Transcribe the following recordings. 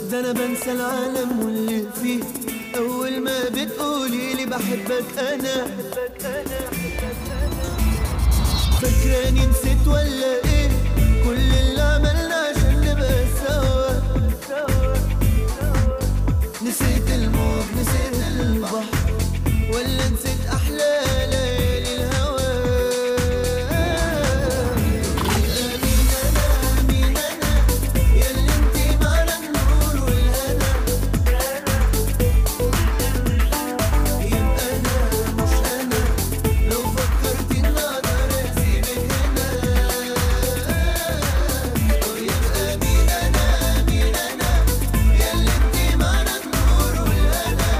ده انا بنسى العالم واللي فيه اول ما بتقولي لي بحبك انا فاكراني نسيت ولا ايه كل اللي عملنا عشان نبقى سوا نسيت الموج نسيت البحر ولا نسيت احلى ليالي الهوى مين انا مين انا ياللي انتي معنى النور والهنا يبقى انا مش انا لو فكرتي ان اقدر اسيبك هنا يبقى مين انا مين انا ياللي انتي معنى النور والهنا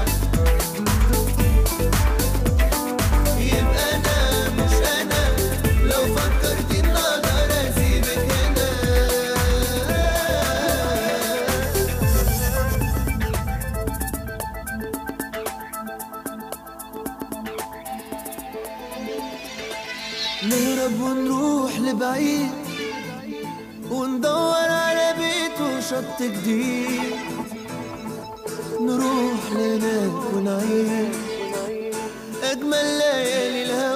يبقى انا مش انا لو فكرتي ان اقدر اسيبك هنا نهرب ونروح لبعيد وندور على بيت وشط جديد نروح لهناك ونعيش أجمل ليالي الهوى